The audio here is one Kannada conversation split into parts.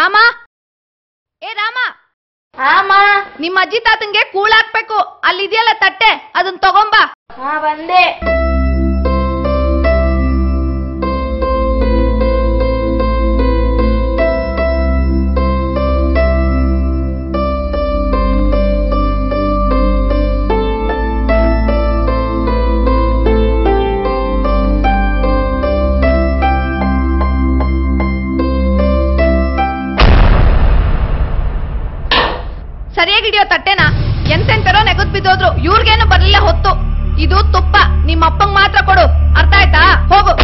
ರಾಮ ಏ ರಾಮ ಆಮ ನಿಮ್ಮ ಅಜ್ಜಿ ತಾತಂಗೆ ಕೂಳಾಕ್ಬೇಕು ಅಲ್ಲಿದೆಯಲ್ಲ ತಟ್ಟೆ ಅದನ್ನ ತಗೊಂಬಾ ಹಾ ಬಂದೆ ಸರಿಯಾಗಿ ಹಿಡಿಯೋ ತಟ್ಟೆನ ಎಂತೆಂತರೋ ನೆಗದ್ ಬಿದ್ದೋದ್ರು ಇವ್ರಿಗೇನು ಬರ್ಲಿಲ್ಲ ಹೊತ್ತು ಇದು ತುಪ್ಪ ನಿಮ್ಮ ಅಪ್ಪಂಗ್ ಮಾತ್ರ ಕೊಡು ಅರ್ಥ ಆಯ್ತಾ ಹೋಗು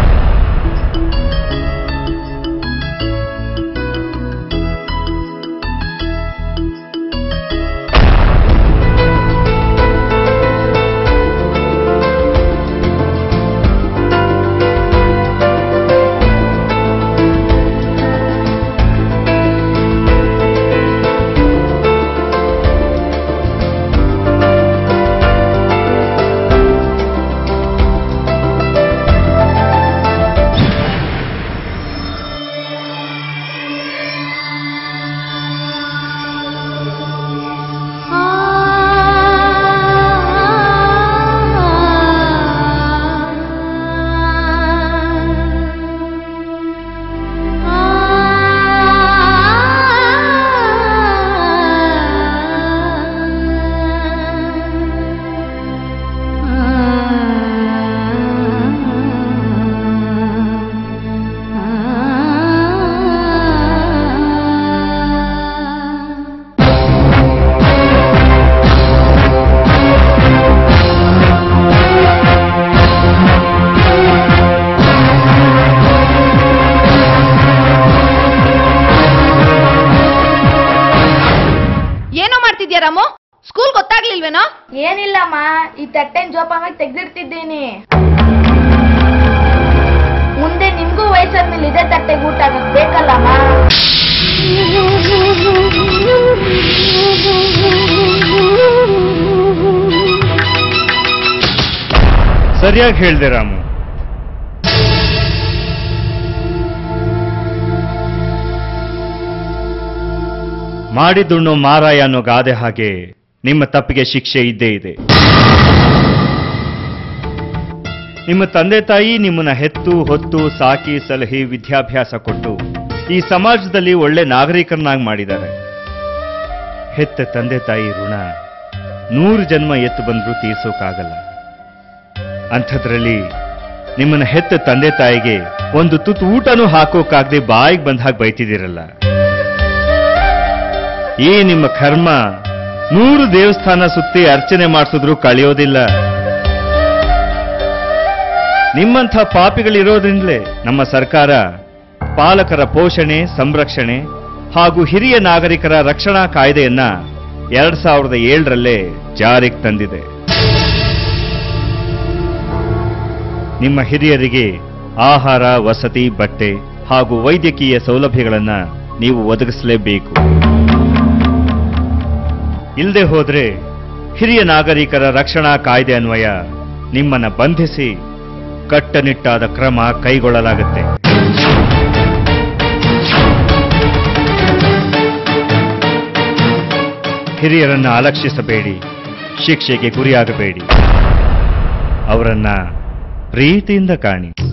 ಏನೋ ಮಾಡ್ತಿದ್ಯಾ ರಾಮು ಸ್ಕೂಲ್ ಗೊತ್ತಾಗ್ಲಿಲ್ವೇನೋ ಏನಿಲ್ಲಮ್ಮ ಈ ತಟ್ಟೆನ್ ಜೋಪಾನಾಗಿ ತೆಗ್ದಿಡ್ತಿದ್ದೀನಿ ಮುಂದೆ ನಿಮ್ಗೂ ವಯಸ್ಸಾದ್ಮೇಲೆ ಇದೇ ತಟ್ಟೆಗೆ ಊಟ ಆಗೋದ್ ಬೇಕಲ್ಲಮ್ಮ ಸರಿಯಾಗಿ ಹೇಳ್ದೆ ರಾಮು ಮಾಡಿದುಣ್ಣು ಮಾರಾಯ ಅನ್ನೋ ಗಾದೆ ಹಾಗೆ ನಿಮ್ಮ ತಪ್ಪಿಗೆ ಶಿಕ್ಷೆ ಇದ್ದೇ ಇದೆ ನಿಮ್ಮ ತಂದೆ ತಾಯಿ ನಿಮ್ಮನ್ನ ಹೆತ್ತು ಹೊತ್ತು ಸಾಕಿ ಸಲಹಿ ವಿದ್ಯಾಭ್ಯಾಸ ಕೊಟ್ಟು ಈ ಸಮಾಜದಲ್ಲಿ ಒಳ್ಳೆ ನಾಗರಿಕರನ್ನಾಗಿ ಮಾಡಿದ್ದಾರೆ ಹೆತ್ತ ತಂದೆ ತಾಯಿ ಋಣ ನೂರು ಜನ್ಮ ಎತ್ತು ಬಂದರೂ ತೀರ್ಸೋಕ್ಕಾಗಲ್ಲ ಅಂಥದ್ರಲ್ಲಿ ನಿಮ್ಮನ್ನ ಹೆತ್ತ ತಂದೆ ತಾಯಿಗೆ ಒಂದು ತುತ್ತು ಊಟನೂ ಹಾಕೋಕ್ಕಾಗದೆ ಬಾಯಿಗೆ ಬಂದ ಹಾಗೆ ಬೈತಿದ್ದೀರಲ್ಲ ಈ ನಿಮ್ಮ ಕರ್ಮ ನೂರು ದೇವಸ್ಥಾನ ಸುತ್ತಿ ಅರ್ಚನೆ ಮಾಡಿಸಿದ್ರು ಕಳೆಯೋದಿಲ್ಲ ನಿಮ್ಮಂಥ ಪಾಪಿಗಳಿರೋದ್ರಿಂದಲೇ ನಮ್ಮ ಸರ್ಕಾರ ಪಾಲಕರ ಪೋಷಣೆ ಸಂರಕ್ಷಣೆ ಹಾಗೂ ಹಿರಿಯ ನಾಗರಿಕರ ರಕ್ಷಣಾ ಕಾಯ್ದೆಯನ್ನ ಎರಡ್ ಸಾವಿರದ ಏಳರಲ್ಲೇ ಜಾರಿಗೆ ತಂದಿದೆ ನಿಮ್ಮ ಹಿರಿಯರಿಗೆ ಆಹಾರ ವಸತಿ ಬಟ್ಟೆ ಹಾಗೂ ವೈದ್ಯಕೀಯ ಸೌಲಭ್ಯಗಳನ್ನ ನೀವು ಒದಗಿಸಲೇಬೇಕು ಇಲ್ಲದೆ ಹೋದ್ರೆ ಹಿರಿಯ ನಾಗರಿಕರ ರಕ್ಷಣಾ ಕಾಯ್ದೆ ಅನ್ವಯ ನಿಮ್ಮನ್ನ ಬಂಧಿಸಿ ಕಟ್ಟನಿಟ್ಟಾದ ಕ್ರಮ ಕೈಗೊಳ್ಳಲಾಗುತ್ತೆ ಹಿರಿಯರನ್ನ ಅಲಕ್ಷಿಸಬೇಡಿ ಶಿಕ್ಷೆಗೆ ಗುರಿಯಾಗಬೇಡಿ ಅವರನ್ನ ಪ್ರೀತಿಯಿಂದ ಕಾಣಿ